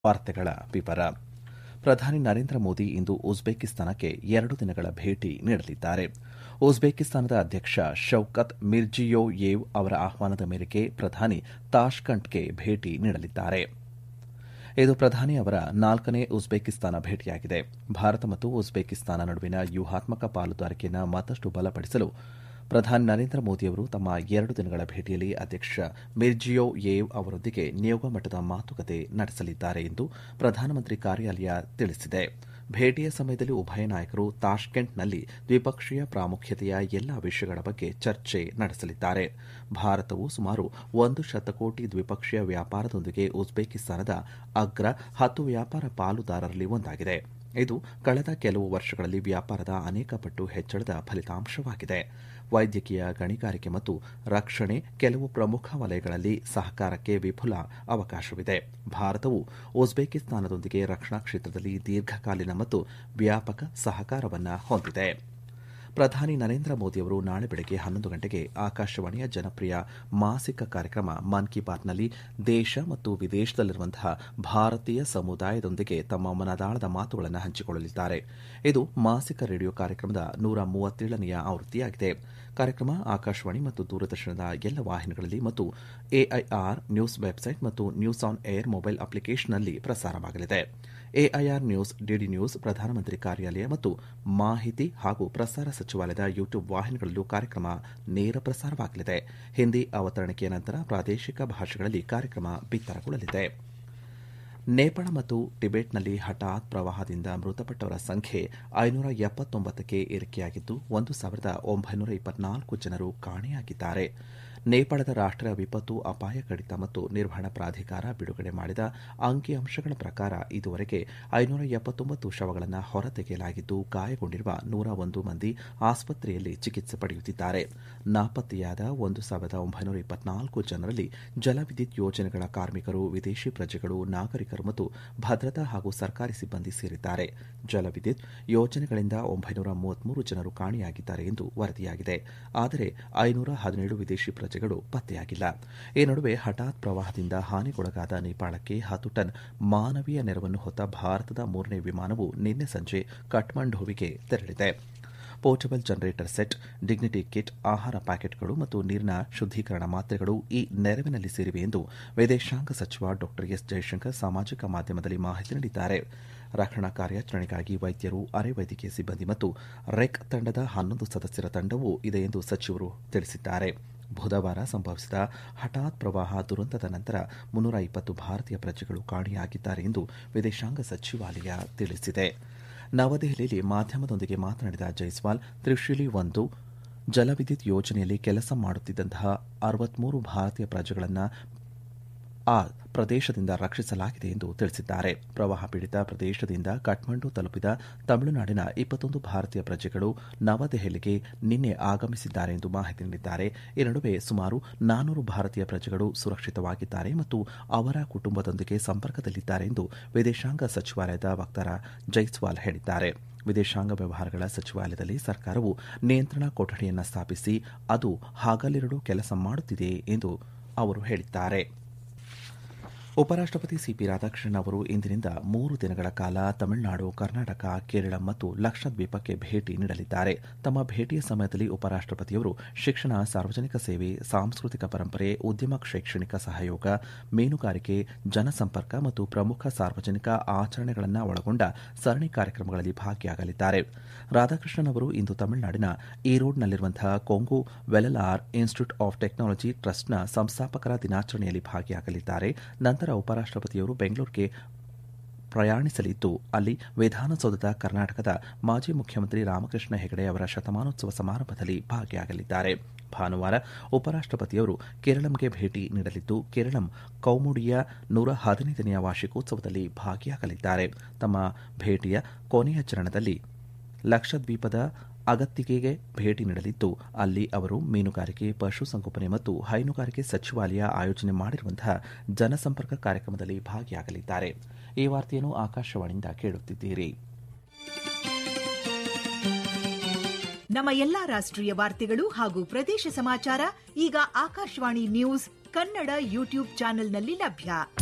ವಾರ್ತೆಗಳ ವಿವರ ಪ್ರಧಾನಿ ನರೇಂದ್ರ ಮೋದಿ ಇಂದು ಉಜ್ಬೇಕಿಸ್ತಾನಕ್ಕೆ ಎರಡು ದಿನಗಳ ಭೇಟಿ ನೀಡಲಿದ್ದಾರೆ ಉಜ್ಬೇಕಿಸ್ತಾನದ ಅಧ್ಯಕ್ಷ ಶೌಕತ್ ಮಿರ್ಜಿಯೋಯೇವ್ ಅವರ ಆಹ್ವಾನದ ಮೇರೆಗೆ ಪ್ರಧಾನಿ ತಾಷ್ಕಂಟ್ಗೆ ಭೇಟಿ ನೀಡಲಿದ್ದಾರೆ ಇದು ಪ್ರಧಾನಿ ಅವರ ನಾಲ್ಕನೇ ಉಜ್ಬೇಕಿಸ್ತಾನ ಭೇಟಿಯಾಗಿದೆ ಭಾರತ ಮತ್ತು ಉಜ್ಬೇಕಿಸ್ತಾನ ನಡುವಿನ ವ್ಯೂಹಾತ್ಮಕ ಪಾಲುದಾರಿಕೆಯನ್ನು ಮತ್ತಷ್ಟು ಬಲಪಡಿಸಲು ಪ್ರಧಾನಿ ನರೇಂದ್ರ ಮೋದಿಯವರು ತಮ್ಮ ಎರಡು ದಿನಗಳ ಭೇಟಿಯಲ್ಲಿ ಅಧ್ಯಕ್ಷ ಮಿರ್ಜಿಯೋಯೇವ್ ಅವರೊಂದಿಗೆ ನಿಯೋಗ ಮಟ್ಟದ ಮಾತುಕತೆ ನಡೆಸಲಿದ್ದಾರೆ ಎಂದು ಪ್ರಧಾನಮಂತ್ರಿ ಕಾರ್ಯಾಲಯ ತಿಳಿಸಿದೆ ಭೇಟಿಯ ಸಮಯದಲ್ಲಿ ಉಭಯ ನಾಯಕರು ತಾಷ್ಕೆಂಟ್ನಲ್ಲಿ ದ್ವಿಪಕ್ಷೀಯ ಪ್ರಾಮುಖ್ಯತೆಯ ಎಲ್ಲಾ ವಿಷಯಗಳ ಬಗ್ಗೆ ಚರ್ಚೆ ನಡೆಸಲಿದ್ದಾರೆ ಭಾರತವು ಸುಮಾರು ಒಂದು ಶತಕೋಟಿ ದ್ವಿಪಕ್ಷೀಯ ವ್ಯಾಪಾರದೊಂದಿಗೆ ಉಜ್ಬೇಕಿಸ್ತಾನದ ಅಗ್ರ ಹತ್ತು ವ್ಯಾಪಾರ ಪಾಲುದಾರರಲ್ಲಿ ಒಂದಾಗಿದೆ ಇದು ಕಳೆದ ಕೆಲವು ವರ್ಷಗಳಲ್ಲಿ ವ್ಯಾಪಾರದ ಅನೇಕ ಪಟ್ಟು ಹೆಚ್ಚಳದ ಫಲಿತಾಂಶವಾಗಿದೆ ವೈದ್ಯಕೀಯ ಗಣಿಗಾರಿಕೆ ಮತ್ತು ರಕ್ಷಣೆ ಕೆಲವು ಪ್ರಮುಖ ವಲಯಗಳಲ್ಲಿ ಸಹಕಾರಕ್ಕೆ ವಿಪುಲ ಅವಕಾಶವಿದೆ ಭಾರತವು ಉಜ್ಬೇಕಿಸ್ತಾನದೊಂದಿಗೆ ರಕ್ಷಣಾ ಕ್ಷೇತ್ರದಲ್ಲಿ ದೀರ್ಘಕಾಲೀನ ಮತ್ತು ವ್ಯಾಪಕ ಸಹಕಾರವನ್ನು ಹೊಂದಿದೆ ಪ್ರಧಾನಿ ನರೇಂದ್ರ ಮೋದಿಯವರು ನಾಳೆ ಬೆಳಗ್ಗೆ ಹನ್ನೊಂದು ಗಂಟೆಗೆ ಆಕಾಶವಾಣಿಯ ಜನಪ್ರಿಯ ಮಾಸಿಕ ಕಾರ್ಯಕ್ರಮ ಮನ್ ಕಿ ಬಾತ್ನಲ್ಲಿ ದೇಶ ಮತ್ತು ವಿದೇಶದಲ್ಲಿರುವಂತಹ ಭಾರತೀಯ ಸಮುದಾಯದೊಂದಿಗೆ ತಮ್ಮ ಮನದಾಳದ ಮಾತುಗಳನ್ನು ಹಂಚಿಕೊಳ್ಳಲಿದ್ದಾರೆ ಇದು ಮಾಸಿಕ ರೇಡಿಯೋ ಕಾರ್ಯಕ್ರಮದ ನೂರ ಮೂವತ್ತೇಳನೆಯ ಆವೃತ್ತಿಯಾಗಿದೆ ಕಾರ್ಯಕ್ರಮ ಆಕಾಶವಾಣಿ ಮತ್ತು ದೂರದರ್ಶನದ ಎಲ್ಲ ವಾಹಿನಿಗಳಲ್ಲಿ ಮತ್ತು ಎಐಆರ್ ನ್ಯೂಸ್ ವೆಬ್ಸೈಟ್ ಮತ್ತು ನ್ಯೂಸ್ ಆನ್ ಏರ್ ಮೊಬೈಲ್ ಅಪ್ಲಿಕೇಶನ್ನಲ್ಲಿ ಪ್ರಸಾರವಾಗಲಿದೆ ಎಐಆರ್ ನ್ಯೂಸ್ ಡಿಡಿ ನ್ಯೂಸ್ ಪ್ರಧಾನಮಂತ್ರಿ ಕಾರ್ಯಾಲಯ ಮತ್ತು ಮಾಹಿತಿ ಹಾಗೂ ಪ್ರಸಾರ ಸಚಿವಾಲಯದ ಯೂಟ್ಯೂಬ್ ವಾಹಿನಿಗಳಲ್ಲೂ ಕಾರ್ಯಕ್ರಮ ನೇರ ಪ್ರಸಾರವಾಗಲಿದೆ ಹಿಂದಿ ಅವತರಣಿಕೆಯ ನಂತರ ಪ್ರಾದೇಶಿಕ ಭಾಷೆಗಳಲ್ಲಿ ಕಾರ್ಯಕ್ರಮ ಬಿತ್ತರಗೊಳ್ಳಲಿದೆ ನೇಪಾಳ ಮತ್ತು ಟಿಬೆಟ್ನಲ್ಲಿ ಹಠಾತ್ ಪ್ರವಾಹದಿಂದ ಮೃತಪಟ್ಟವರ ಸಂಖ್ಯೆ ಐನೂರ ಎಪ್ಪತ್ತೊಂಬತ್ತಕ್ಕೆ ಏರಿಕೆಯಾಗಿದ್ದು ಒಂದು ಸಾವಿರದ ಒಂಬೈನೂರ ಇಪ್ಪತ್ನಾಲ್ಕು ಜನರು ಕಾಣೆಯಾಗಿದ್ದಾರೆ ನೇಪಾಳದ ರಾಷ್ಟೀಯ ವಿಪತ್ತು ಅಪಾಯ ಕಡಿತ ಮತ್ತು ನಿರ್ವಹಣಾ ಪ್ರಾಧಿಕಾರ ಬಿಡುಗಡೆ ಮಾಡಿದ ಅಂಕಿಅಂಶಗಳ ಪ್ರಕಾರ ಇದುವರೆಗೆ ಐನೂರ ಎಪ್ಪತ್ತೊಂಬತ್ತು ಶವಗಳನ್ನು ಹೊರತೆಗೆಯಲಾಗಿದ್ದು ಗಾಯಗೊಂಡಿರುವ ನೂರ ಒಂದು ಮಂದಿ ಆಸ್ಪತ್ರೆಯಲ್ಲಿ ಚಿಕಿತ್ಸೆ ಪಡೆಯುತ್ತಿದ್ದಾರೆ ನಾಪತ್ತೆಯಾದ ಒಂದು ಸಾವಿರದ ಒಂಬೈನೂರ ಇಪ್ಪತ್ನಾಲ್ಕು ಜನರಲ್ಲಿ ಜಲವಿದ್ಯುತ್ ಯೋಜನೆಗಳ ಕಾರ್ಮಿಕರು ವಿದೇಶಿ ಪ್ರಜೆಗಳು ನಾಗರಿಕರು ಮತ್ತು ಭದ್ರತಾ ಹಾಗೂ ಸರ್ಕಾರಿ ಸಿಬ್ಬಂದಿ ಸೇರಿದ್ದಾರೆ ಜಲವಿದ್ಯುತ್ ಯೋಜನೆಗಳಿಂದ ಒಂಬೈನೂರ ಮೂವತ್ಮೂರು ಜನರು ಕಾಣೆಯಾಗಿದ್ದಾರೆ ಎಂದು ವರದಿಯಾಗಿದೆ ಆದರೆ ಐನೂರ ಹದಿನೇಳು ವಿದೇಶಿ ಪ್ರಜೆಗಳು ಪತ್ತೆಯಾಗಿಲ್ಲ ಈ ನಡುವೆ ಹಠಾತ್ ಪ್ರವಾಹದಿಂದ ಹಾನಿಗೊಳಗಾದ ನೇಪಾಳಕ್ಕೆ ಹತ್ತು ಟನ್ ಮಾನವೀಯ ನೆರವನ್ನು ಹೊತ್ತ ಭಾರತದ ಮೂರನೇ ವಿಮಾನವು ನಿನ್ನೆ ಸಂಜೆ ಕಠ್ಮಂಡುವಿಗೆ ತೆರಳಿದೆ portable generator set dignity kit ಆಹಾರ ಪ್ಯಾಕೆಟ್ಗಳು ಮತ್ತು ನೀರಿನ ಶುದ್ದೀಕರಣ ಮಾತ್ರೆಗಳು ಈ ನೆರವಿನಲ್ಲಿ ಸೇರಿವೆ ಎಂದು ವಿದೇಶಾಂಗ ಸಚಿವ ಡಾ ಎಸ್ ಜೈಶಂಕರ್ ಸಾಮಾಜಿಕ ಮಾಧ್ಯಮದಲ್ಲಿ ಮಾಹಿತಿ ನೀಡಿದ್ದಾರೆ ರಕ್ಷಣಾ ಕಾರ್ಯಾಚರಣೆಗಾಗಿ ವೈದ್ಯರು ಅರೆ ವೈದ್ಯಕೀಯ ಸಿಬ್ಬಂದಿ ಮತ್ತು ರೆಕ್ ತಂಡದ ಹನ್ನೊಂದು ಸದಸ್ಯರ ತಂಡವೂ ಇದೆ ಎಂದು ಸಚಿವರು ತಿಳಿಸಿದ್ದಾರೆ ಬುಧವಾರ ಸಂಭವಿಸಿದ ಹಠಾತ್ ಪ್ರವಾಹ ದುರಂತದ ನಂತರ ಮುನ್ನೂರ ಇಪ್ಪತ್ತು ಭಾರತೀಯ ಪ್ರಜೆಗಳು ಕಾಣೆಯಾಗಿದ್ದಾರೆ ಎಂದು ವಿದೇಶಾಂಗ ಸಚಿವಾಲಯ ತಿಳಿಸಿದೆ ನವದೆಹಲಿಯಲ್ಲಿ ಮಾಧ್ಯಮದೊಂದಿಗೆ ಮಾತನಾಡಿದ ಜೈಸ್ವಾಲ್ ತ್ರಿಶೂಲಿ ಒಂದು ಜಲವಿದ್ಯುತ್ ಯೋಜನೆಯಲ್ಲಿ ಕೆಲಸ ಮಾಡುತ್ತಿದ್ದಂತಹ ಅರವತ್ಮೂರು ಭಾರತೀಯ ಪ್ರಜೆಗಳನ್ನು ಆ ಪ್ರದೇಶದಿಂದ ರಕ್ಷಿಸಲಾಗಿದೆ ಎಂದು ತಿಳಿಸಿದ್ದಾರೆ ಪ್ರವಾಹ ಪೀಡಿತ ಪ್ರದೇಶದಿಂದ ಕಠ್ಮಂಡು ತಲುಪಿದ ತಮಿಳುನಾಡಿನ ಇಪ್ಪತ್ತೊಂದು ಭಾರತೀಯ ಪ್ರಜೆಗಳು ನವದೆಹಲಿಗೆ ನಿನ್ನೆ ಆಗಮಿಸಿದ್ದಾರೆ ಎಂದು ಮಾಹಿತಿ ನೀಡಿದ್ದಾರೆ ಈ ನಡುವೆ ಸುಮಾರು ನಾನ್ನೂರು ಭಾರತೀಯ ಪ್ರಜೆಗಳು ಸುರಕ್ಷಿತವಾಗಿದ್ದಾರೆ ಮತ್ತು ಅವರ ಕುಟುಂಬದೊಂದಿಗೆ ಸಂಪರ್ಕದಲ್ಲಿದ್ದಾರೆ ಎಂದು ವಿದೇಶಾಂಗ ಸಚಿವಾಲಯದ ವಕ್ತಾರ ಜೈಸ್ವಾಲ್ ಹೇಳಿದ್ದಾರೆ ವಿದೇಶಾಂಗ ವ್ಯವಹಾರಗಳ ಸಚಿವಾಲಯದಲ್ಲಿ ಸರ್ಕಾರವು ನಿಯಂತ್ರಣ ಕೊಠಡಿಯನ್ನು ಸ್ಥಾಪಿಸಿ ಅದು ಹಗಲಿರುಳು ಕೆಲಸ ಮಾಡುತ್ತಿದೆ ಎಂದು ಅವರು ಹೇಳಿದ್ದಾರೆ ಉಪರಾಷ್ಟಪತಿ ಸಿಪಿ ರಾಧಾಕೃಷ್ಣನ್ ಅವರು ಇಂದಿನಿಂದ ಮೂರು ದಿನಗಳ ಕಾಲ ತಮಿಳುನಾಡು ಕರ್ನಾಟಕ ಕೇರಳ ಮತ್ತು ಲಕ್ಷದ್ವೀಪಕ್ಕೆ ಭೇಟಿ ನೀಡಲಿದ್ದಾರೆ ತಮ್ಮ ಭೇಟಿಯ ಸಮಯದಲ್ಲಿ ಉಪರಾಷ್ಟಪತಿಯವರು ಶಿಕ್ಷಣ ಸಾರ್ವಜನಿಕ ಸೇವೆ ಸಾಂಸ್ಕೃತಿಕ ಪರಂಪರೆ ಉದ್ಯಮ ಶೈಕ್ಷಣಿಕ ಸಹಯೋಗ ಮೀನುಗಾರಿಕೆ ಜನಸಂಪರ್ಕ ಮತ್ತು ಪ್ರಮುಖ ಸಾರ್ವಜನಿಕ ಆಚರಣೆಗಳನ್ನು ಒಳಗೊಂಡ ಸರಣಿ ಕಾರ್ಯಕ್ರಮಗಳಲ್ಲಿ ಭಾಗಿಯಾಗಲಿದ್ದಾರೆ ರಾಧಾಕೃಷ್ಣನ್ ಅವರು ಇಂದು ತಮಿಳುನಾಡಿನ ಈರೋಡ್ನಲ್ಲಿರುವಂತಹ Kongu Vellalar institute of technology ಟ್ರಸ್ಟ್ನ ಸಂಸ್ಥಾಪಕರ ದಿನಾಚರಣೆಯಲ್ಲಿ ಭಾಗಿಯಾಗಲಿದ್ದಾರೆ ನಂತರ ಉಪರಾಷ್ಟಪತಿಯವರು ಬೆಂಗಳೂರಿಗೆ ಪ್ರಯಾಣಿಸಲಿದ್ದು ಅಲ್ಲಿ ವಿಧಾನಸೌಧದ ಕರ್ನಾಟಕದ ಮಾಜಿ ಮುಖ್ಯಮಂತ್ರಿ ರಾಮಕೃಷ್ಣ ಹೆಗಡೆ ಅವರ ಶತಮಾನೋತ್ಸವ ಸಮಾರಂಭದಲ್ಲಿ ಭಾಗಿಯಾಗಲಿದ್ದಾರೆ ಭಾನುವಾರ ಉಪರಾಷ್ಟಪತಿಯವರು ಕೇರಳಂಗೆ ಭೇಟಿ ನೀಡಲಿದ್ದು ಕೇರಳಂ ಕೌಮುಡಿಯ ನೂರ ಹದಿನೈದನೆಯ ವಾರ್ಷಿಕೋತ್ಸವದಲ್ಲಿ ಭಾಗಿಯಾಗಲಿದ್ದಾರೆ ತಮ್ಮ ಭೇಟಿಯ ಕೊನೆಯ ಚರಣದಲ್ಲಿ ಲಕ್ಷದ್ವೀಪದ ಅಗತ್ತಿಗೆಗೆ ಭೇಟಿ ನೀಡಲಿದ್ದು ಅಲ್ಲಿ ಅವರು ಮೀನುಗಾರಿಕೆ ಪಶುಸಂಗೋಪನೆ ಮತ್ತು ಹೈನುಗಾರಿಕೆ ಸಚಿವಾಲಯ ಆಯೋಜನೆ ಮಾಡಿರುವಂತಹ ಜನಸಂಪರ್ಕ ಕಾರ್ಯಕ್ರಮದಲ್ಲಿ ಭಾಗಿಯಾಗಲಿದ್ದಾರೆ ಈ ವಾರ್ತೆಯನ್ನು ಆಕಾಶವಾಣಿಯಿಂದ ಕೇಳುತ್ತಿದ್ದೀರಿ ನಮ್ಮ ಎಲ್ಲಾ ರಾಷ್ಟ್ರೀಯ ವಾರ್ತೆಗಳು ಹಾಗೂ ಪ್ರದೇಶ ಸಮಾಚಾರ ಈಗ ಆಕಾಶವಾಣಿ ನ್ಯೂಸ್ ಕನ್ನಡ ಯೂಟ್ಯೂಬ್ ಚಾನೆಲ್ನಲ್ಲಿ ಲಭ್ಯ